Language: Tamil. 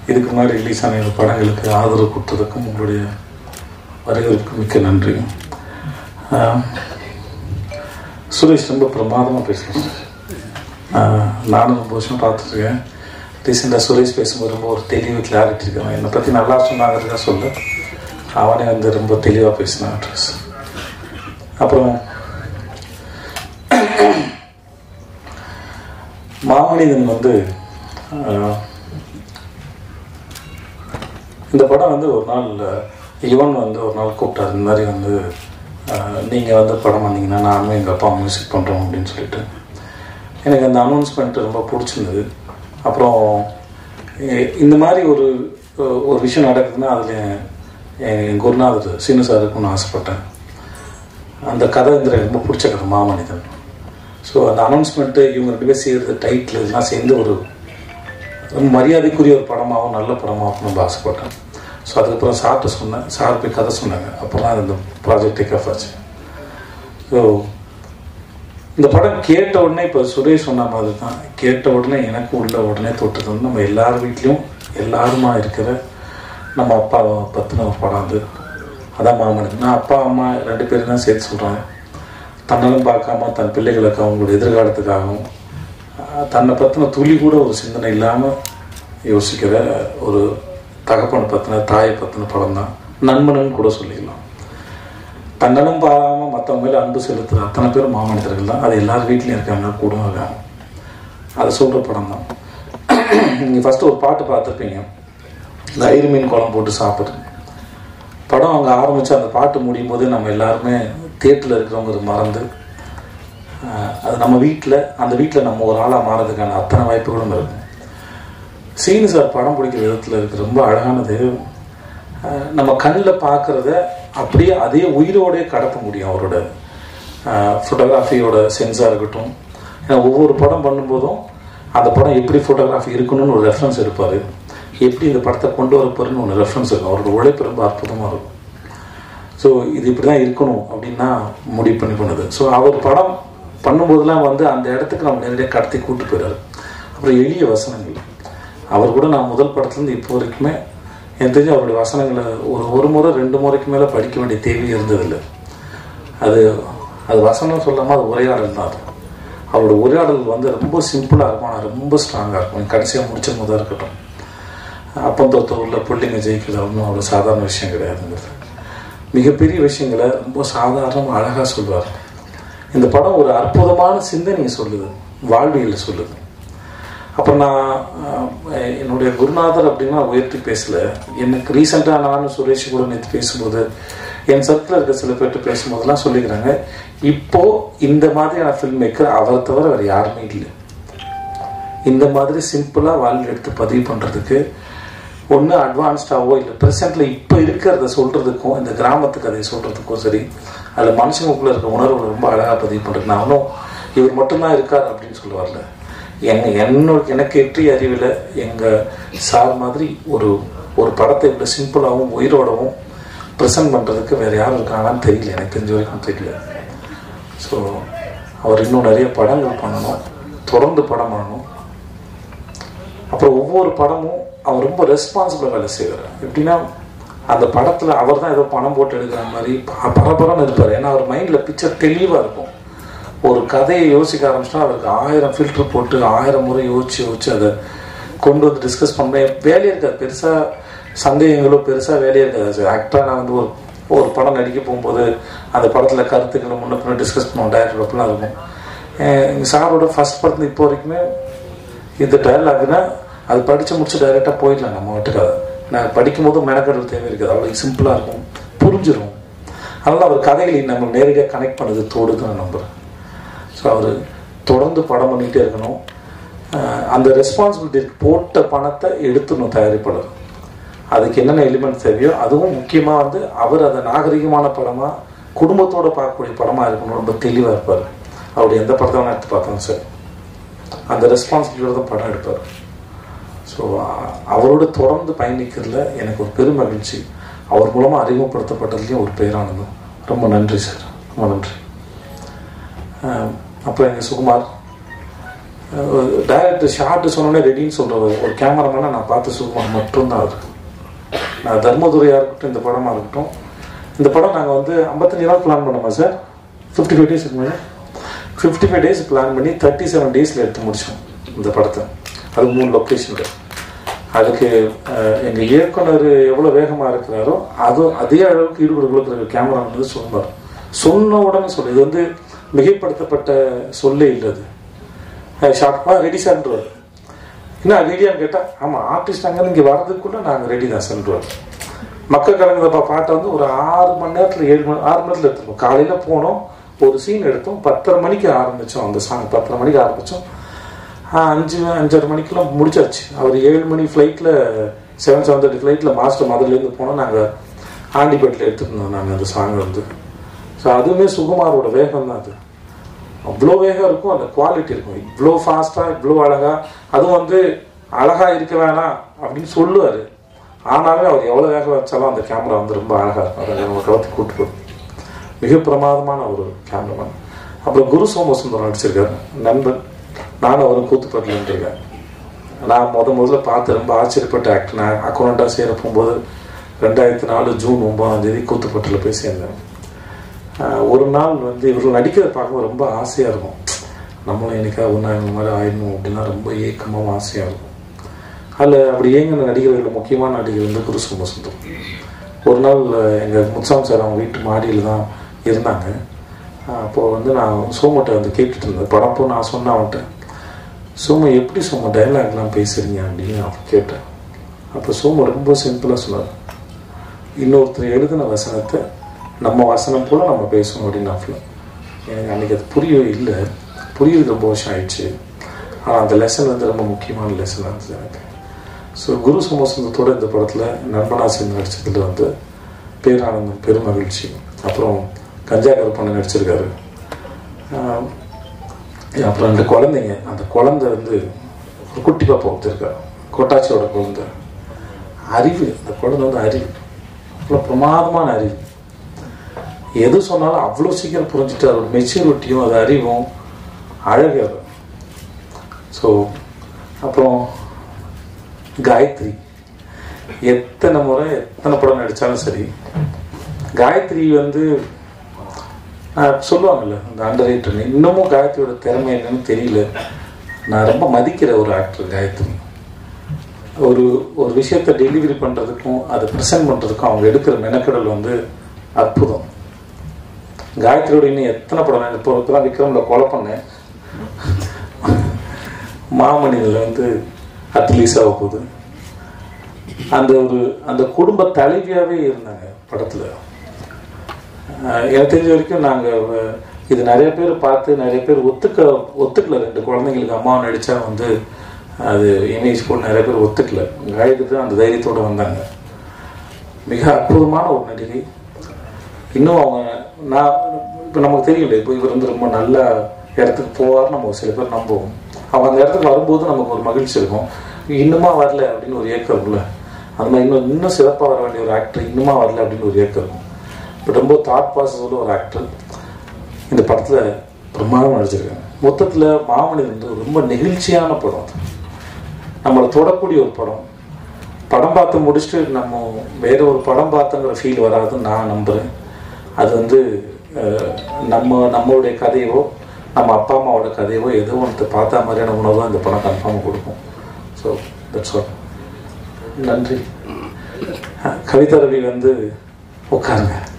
இதுக்கு முன்னாடி ரிலீஸ் ஆன இந்த படங்களுக்கு ஆதரவு கொடுத்ததுக்கும் உங்களுடைய வரவேற்புக்கு மிக்க நன்றி ஆஹ், சுரேஷ் ரொம்ப பிரமாதமாக பேசுகிறேன் நானும் ரொம்ப வருஷம் பார்த்துருக்கேன் ரீசெண்டாக சுரேஷ் பேசும்போது ரொம்ப ஒரு தெளிவு கிளாரிட்டி இருக்கு என்னை பற்றி நல்லா சொன்னாங்கிறதுக்காக சொல்ல அவனே வந்து ரொம்ப தெளிவாக பேசினான் ட்ரெஸ் அப்புறம் மாமனிதன் வந்து ஆஹ், இந்த படம் வந்து ஒரு நாள் யுவன் வந்து ஒரு நாள் கூப்பிட்டாரு இந்த மாதிரி வந்து நீங்கள் வந்து படம் வந்தீங்கன்னா நானும் எங்கள் அப்பா மியூசிக் பண்ணுறோம் அப்படின்னு சொல்லிட்டு எனக்கு அந்த அனௌன்ஸ்மெண்ட் ரொம்ப பிடிச்சிருந்தது அப்புறம் எ- இந்த மாதிரி ஒரு ஒரு விஷயம் நடக்குதுன்னா அதில் என் குருநாதர் சீனு சார் இருக்கும்னு ஆசைப்பட்டேன் அந்த கதை வந்து எனக்கு ரொம்ப பிடிச்ச கதை மாமனிதன் ஸோ அந்த அனௌன்ஸ்மெண்ட்டு இவங்க ரெண்டு பேர் செய்கிறது டைட்டில் இதெல்லாம் சேர்ந்து ஒரு ரொம்ப மரியாதைக்குரிய ஒரு படமாகவும் நல்ல படமாகவும் ரொம்ப ஆசைப்பட்டேன் ஸோ அதுக்கப்புறம் சார்கிட்ட சொன்னேன் சார் போய் கதை சொன்னாங்க அப்புறம் தான் இந்த ப்ராஜெக்ட் டேக் ஆஃப் ஆச்சு ஸோ இந்த படம் கேட்ட உடனே இப்போ சுரேஷ் சொன்ன மாதிரி தான் கேட்ட உடனே எனக்கு உள்ள உடனே தொட்டது வந்து நம்ம எல்லார் வீட்லேயும் எல்லாருமா இருக்கிற நம்ம அப்பா பற்றின ஒரு படம் அது அதான் மாமனுக்கு நான் அப்பா அம்மா ரெண்டு பேரும் தான் சேர்த்து சொல்கிறாங்க தன்னலும் பார்க்காம தன் பிள்ளைகளுக்கு அவங்களோட எதிர்காலத்துக்காகவும் ஆஹ், தன்னை பற்றின துளி கூட ஒரு சிந்தனை இல்லாமல் யோசிக்கிற ஒரு தகப்பனை பற்றின தாயை பற்றின படம் தான் நண்பனுன்னு கூட சொல்லிக்கலாம் தன்னலம் பாராம மற்றவங்க மேல அன்பு செலுத்துகிற அத்தனை பேரும் மாமனிதர்கள் தான் அது எல்லார் வீட்லேயும் இருக்காங்க கூட இருக்காங்க அதை சொல்கிற படம் தான் நீங்கள் ஃபஸ்ட்டு ஒரு பாட்டு பார்த்துருப்பீங்க இந்த ஐரு மீன் குழம்பு போட்டு சாப்பிட்றது படம் அங்கே ஆரம்பித்து அந்த பாட்டு முடியும் போது நம்ம எல்லாருமே தேட்டரில் இருக்கிறவங்க மறந்து ஆஹ், அது நம்ம வீட்டில் அந்த வீட்டில் நம்ம ஒரு ஆளாக மாறதுக்கான அத்தனை வாய்ப்புகளும் இருக்கும் சீனு சார் படம் பிடிக்கிற விதத்தில் இருக்கு ரொம்ப அழகானது ஆஹ், நம்ம கண்ணில் பார்க்குறத அப்படியே அதே உயிரோடே கடத்த முடியும் அவரோட ஃபோட்டோகிராஃபியோட சென்ஸாக இருக்கட்டும் ஏன்னா ஒவ்வொரு படம் பண்ணும்போதும் அந்த படம் எப்படி ஃபோட்டோகிராஃபி இருக்கணும்னு ஒரு ரெஃபரன்ஸ் எடுப்பார் எப்படி இந்த படத்தை கொண்டு வரப்போறன்னு ஒன்று ரெஃபரன்ஸ் இருக்கும் அவரோட உழைப்பு ரொம்ப அற்புதமாக இருக்கும் ஸோ இது இப்படி தான் இருக்கணும் அப்படின்னா முடிவு பண்ணி பண்ணுது ஸோ அவர் படம் பண்ணும்போதெல்லாம் வந்து அந்த இடத்துக்கு நம்ம நேரடியாக கடத்தி கூட்டு போயிடாரு அப்புறம் எளிய வசனங்கள் அவர் கூட நான் முதல் படத்துலேருந்து இப்போ வரைக்குமே எனக்கு தெரிஞ்சு அவருடைய வசனங்களை ஒரு ஒரு முறை ரெண்டு முறைக்கு மேலே படிக்க வேண்டிய தேவை இருந்ததில்லை அது அது வசனம் சொல்லாமல் அது உரையாடல் தான் அது அவரோட உரையாடல் வந்து ரொம்ப சிம்பிளாக இருக்கும் ஆனால் ரொம்ப ஸ்ட்ராங்காக இருக்கும் கடைசியாக முடிச்ச முதல் இருக்கட்டும் அப்பந்தோத்தூரில் பிள்ளைங்க ஜெயிக்கிறது ஒன்றும் அவ்வளோ சாதாரண விஷயம் கிடையாதுங்கிறது மிகப்பெரிய விஷயங்களை ரொம்ப சாதாரணமாக அழகாக சொல்லுவார் இந்த படம் ஒரு அற்புதமான சிந்தனையை சொல்லுது வாழ்வியலை சொல்லுது அப்புறம் நான் அஹ், என்னுடைய குருநாதர் அப்படின்னா உயர்த்தி பேசல எனக்கு ரீசெண்டாக நானும் சுரேஷ் கூட நேற்று பேசும்போது என் சர்க்கிள் இருக்க சில பேர்கிட்ட பேசும்போதெல்லாம் சொல்லிக்கிறாங்க இப்போ இந்த மாதிரியான ஃபில்ம் மேக்கர் அவரை தவிர வேறு யாருமே இல்லை இந்த மாதிரி சிம்பிளாக வாழ்வில் எடுத்து பதிவு பண்ணுறதுக்கு ஒன்று அட்வான்ஸ்டாவோ இல்லை ப்ரெசென்ட்டில் இப்போ இருக்கிறத சொல்கிறதுக்கும் இந்த கிராமத்து கதையை சொல்கிறதுக்கும் சரி அதில் மனுஷங்களுக்குள்ள இருக்க உணர்வுகளை ரொம்ப அழகாக பதிவு பண்ணுறது நானும் இவர் மட்டும்தான் இருக்கார் அப்படின்னு சொல்ல வரல எங்க என்னோட எனக்கு எட்டிய அறிவில் எங்கள் சார் மாதிரி ஒரு ஒரு படத்தை இவ்வளோ சிம்பிளாகவும் உயிரோடவும் ப்ரெசென்ட் பண்ணுறதுக்கு வேறு யாரும் இருக்காங்கன்னு தெரியல எனக்கு தெரிஞ்ச வரைக்கும் தெரியல ஸோ அவர் இன்னும் நிறைய படங்கள் பண்ணணும் தொடர்ந்து படம் பண்ணணும் அப்புறம் ஒவ்வொரு படமும் அவர் ரொம்ப ரெஸ்பான்சிபிளாக வேலை செய்வார் எப்படின்னா அந்த படத்தில் அவர் தான் ஏதோ பணம் போட்டு எடுக்கிற மாதிரி ப- பரபரன்னு இருப்பார் ஏன்னா அவர் மைண்டில் பிக்சர் தெளிவாக இருக்கும் ஒரு கதையை யோசிக்க ஆரம்பிச்சிட்டா அவருக்கு ஆயிரம் ஃபில்டர் போட்டு ஆயிரம் முறை யோசிச்சு யோசிச்சு அதை கொண்டு வந்து டிஸ்கஸ் பண்ண வேலையே இருக்காது பெருசாக சந்தேகங்களோ பெருசாக வேலையே இருக்காது ஆக்டராக நான் வந்து ஒரு ஒரு படம் நடிக்க போகும்போது அந்த படத்தில் கருத்துக்களை முன்ன பின்ன டிஸ்கஸ் பண்ணுவோம் டேரக்டர் அப்படிலாம் இருக்கும் எங்கள் சாரோட ஃபர்ஸ்ட் படத்துல இப்போ வரைக்குமே இந்த டயலாக்னா அது படித்து முடிச்சு டைரெக்டாக போயிடலாம் நம்ம வீட்டுக்காக நான் படிக்கும்போது மெனக்கடல் தேவை இருக்காது அவ்வளோ சிம்பிளாக இருக்கும் புரிஞ்சிடும் அதனால் அவர் கதைகளை நம்ம நேரடியாக கனெக்ட் பண்ணது தோடுன்னு நான் நம்புகிறேன் ஸோ அவர் தொடர்ந்து படம் பண்ணிகிட்டே இருக்கணும் அஹ் அந்த ரெஸ்பான்சிபிலிட்டி போட்ட பணத்தை எடுத்துடணும் தயாரிப்பாளர் அதுக்கு என்னென்ன எலிமெண்ட் தேவையோ அதுவும் முக்கியமாக வந்து அவர் அதை நாகரிகமான படமாக குடும்பத்தோட பார்க்கக்கூடிய படமாக இருக்கணும் ரொம்ப தெளிவாக இருப்பார் அவருடைய எந்த படத்தை வேணா எடுத்து பார்த்தாலும் சரி அந்த ரெஸ்பான்சிபிலிட்டியோட தான் படம் எடுப்பார் ஸோ அவரோட தொடர்ந்து பயணிக்கிறதுல எனக்கு ஒரு பெரும் மகிழ்ச்சி அவர் மூலமாக அறிமுகப்படுத்தப்பட்டதுலேயும் ஒரு பேரானந்தம் ரொம்ப நன்றி சார் ரொம்ப நன்றி அஹ் அப்புறம் எங்கள் சுகுமார் டைரக்டர் ஷார்ட் சொன்னோன்னே ரெடின்னு சொல்கிற ஒரு கேமராமேனை நான் பார்த்து சுகுமார் மட்டும்தான் அவர் நான் தர்மதுரையாக இருக்கட்டும் இந்த படமாக இருக்கட்டும் இந்த படம் நாங்கள் வந்து ஐம்பத்தஞ்சு நாள் பிளான் பண்ணோமா சார் ஃபிஃப்டி ஃபைவ் டேஸ் இருக்குமா ஃபிஃப்டி ஃபைவ் டேஸ் பிளான் பண்ணி தேர்ட்டி செவன் டேஸில் எடுத்து முடித்தோம் இந்த படத்தை அது மூணு லொக்கேஷனில் அதுக்கு எங்கள் இயக்குனர் எவ்வளோ வேகமாக இருக்கிறாரோ அதுவும் அதே அளவுக்கு ஈடுபடு கொடுக்குற கேமரா வந்து சொன்னார் சொன்ன உடனே சொல்லு இது வந்து மிகைப்படுத்தப்பட்ட சொல்லே இல்லை அது ஷார்ப்பாக ரெடி சார்ன்றார் என்ன ரெடியான்னு கேட்டால் ஆமாம் ஆர்டிஸ்ட் அங்கே இங்கே வர்றதுக்குள்ளே நாங்கள் ரெடி தான் சென்றுவார் மக்கள் கலங்குற பாட்டை வந்து ஒரு ஆறு மணி நேரத்தில் ஏழு மணி ஆறு மணி நேரத்தில் எடுத்துருவோம் காலையில் போனோம் ஒரு சீன் எடுத்தோம் பத்தரை மணிக்கு ஆரம்பித்தோம் அந்த சாங் பத்தரை மணிக்கு ஆரம்பித்தோம் அஞ்சு அஞ்சரை மணிக்கெல்லாம் முடிச்சாச்சு அவர் ஏழு மணி ஃப்ளைட்டில் செவன் செவன் தேர்ட்டி ஃப்ளைட்டில் மாஸ்டர் மதுரிலேருந்து போனோம் நாங்கள் ஆண்டிப்பேட்டில் எடுத்துருந்தோம் நாங்கள் அந்த சாங் வந்து ஸோ அதுவுமே சுகுமாரோட வேகம் தான் அது அவ்வளோ வேகம் இருக்கும் அந்த குவாலிட்டி இருக்கும் இவ்வளோ ஃபாஸ்ட்டாக இவ்வளோ அழகாக அதுவும் வந்து அழகாக இருக்க வேணாம் அப்படின்னு சொல்லுவார் ஆனாலும் அவர் எவ்வளோ வேகம் வச்சாலும் அந்த கேமரா வந்து ரொம்ப அழகாக இருக்கும் அதை நம்ம கலத்தி கூட்டு போகும் மிக பிரமாதமான ஒரு கேமராமேன் அப்புறம் குரு சோமசுந்தரம் நடிச்சிருக்காரு நண்பன் நானும் அவரும் கூத்துப்பட்டில் இருந்திருக்கேன் நான் முத முதல்ல பார்த்து ரொம்ப ஆச்சரியப்பட்ட ஆக்டர் நான் அக்கௌண்ட்டாக சேர போகும்போது ரெண்டாயிரத்தி நாலு ஜூன் ஒன்பதாம் தேதி கூத்துப்பட்டில் போய் சேர்ந்தேன் ஒரு நாள் வந்து இவர்கள் நடிக்கிறத பார்க்கும்போது ரொம்ப ஆசையாக இருக்கும் நம்மளும் என்னைக்கா ஒன்றா இந்த மாதிரி ஆயிடணும் அப்படின்னா ரொம்ப ஏக்கமாகவும் ஆசையாக இருக்கும் அதில் அப்படி ஏங்கின நடிகர்கள் முக்கியமான நடிகர் வந்து குரு சோமசுந்தரம் ஒரு நாள் எங்கள் முத்சாம் சார் அவங்க வீட்டு மாடியில் தான் இருந்தாங்க அப்போது வந்து நான் சோமட்டை வந்து கேட்டுட்டு இருந்தேன் படம் போ நான் சொன்னேன் அவன்கிட்ட சோம எப்படி சோம டைலாக்லாம் பேசுகிறீங்க அப்படின்னு நான் கேட்டேன் அப்போ சோம ரொம்ப சிம்பிளாக சொன்னார் இன்னொருத்தர் எழுதின வசனத்தை நம்ம வசனம் போல் நம்ம பேசணும் அப்படின்னு நான் எனக்கு அன்றைக்கி அது புரியவே இல்லை புரியுது ரொம்ப வருஷம் ஆயிடுச்சு ஆனால் அந்த லெசன் வந்து ரொம்ப முக்கியமான லெசனாக இருந்தது எனக்கு ஸோ குரு சமோசந்தத்தோட இந்த படத்தில் நண்பனா சேர்ந்து நடிச்சதில் வந்து பேரானந்தம் பெருமகிழ்ச்சி அப்புறம் கஞ்சா கருப்பண்ண நடிச்சிருக்காரு அப்புறம் ரெண்டு குழந்தைங்க அந்த குழந்தை வந்து ஒரு குட்டி பாப்பா ஒருத்தருக்காரு கொட்டாச்சியோட குழந்தை அறிவு அந்த குழந்தை வந்து அறிவு அவ்வளோ பிரமாதமான அறிவு எது சொன்னாலும் அவ்வளோ சீக்கிரம் புரிஞ்சுட்டு அதோட மெச்சூரிட்டியும் அது அறிவும் அழகு அது ஸோ அப்புறம் காயத்ரி எத்தனை முறை எத்தனை படம் நடித்தாலும் சரி காயத்ரி வந்து சொல்லுவாங்கல்ல அந்த அண்டர் ரேட்டர் இன்னமும் காயத்ரியோட திறமை என்னன்னு தெரியல நான் ரொம்ப மதிக்கிற ஒரு ஆக்டர் காயத்ரி ஒரு ஒரு விஷயத்தை டெலிவரி பண்ணுறதுக்கும் அதை ப்ரெசென்ட் பண்ணுறதுக்கும் அவங்க எடுக்கிற மெனக்கடல் வந்து அற்புதம் காயத்ரியோட இன்னும் எத்தனை படம் இப்போ தான் விக்ரமில் கொலை பண்ணேன் மாமணியில் வந்து அட்லீஸ் ஆக போகுது அந்த ஒரு அந்த குடும்ப தலைவியாகவே இருந்தாங்க படத்தில் எனக்கு தெரிஞ்ச வரைக்கும் நாங்கள் இது நிறைய பேர் பார்த்து நிறைய பேர் ஒத்துக்க ஒத்துக்கல ரெண்டு குழந்தைங்களுக்கு அம்மா நடித்தா வந்து அது இமேஜ் போல் நிறைய பேர் ஒத்துக்கல காயத்ரி தான் அந்த தைரியத்தோடு வந்தாங்க மிக அற்புதமான ஒரு நடிகை இன்னும் அவங்க நான் இப்போ நமக்கு தெரியல இப்போ இவர் வந்து ரொம்ப நல்ல இடத்துக்கு போவார் நம்ம சில பேர் நம்புவோம் அவங்க அந்த இடத்துக்கு வரும்போது நமக்கு ஒரு மகிழ்ச்சி இருக்கும் இன்னுமா வரல அப்படின்னு ஒரு ஏக்கம் இருக்குல்ல அந்த மாதிரி இன்னும் இன்னும் சிறப்பாக வர வேண்டிய ஒரு ஆக்டர் இன்னுமா வரல அப்படின்னு ஒரு ஏக்கம் இருக்கும் பட் ரொம்ப தாட் ப்ராசஸோட ஒரு ஆக்டர் இந்த படத்தில் பிரமாதம் நடிச்சிருக்காங்க மொத்தத்தில் மாமனிதன் வந்து ரொம்ப நெகிழ்ச்சியான படம் அது நம்மளை தொடக்கூடிய ஒரு படம் படம் பார்த்து முடிச்சுட்டு நம்ம வேற ஒரு படம் பார்த்தங்கிற ஃபீல் வராதுன்னு நான் நம்புகிறேன் அது வந்து நம்ம நம்மளுடைய கதையோ நம்ம அப்பா அம்மாவோட கதையோ ஏதோ ஒன்று பார்த்தா மாதிரியான உணவு இந்த படம் கன்ஃபார்மாக கொடுக்கும் ஸோ தட்ஸ் ஆல் நன்றி கவிதா ரவி வந்து உட்காருங்க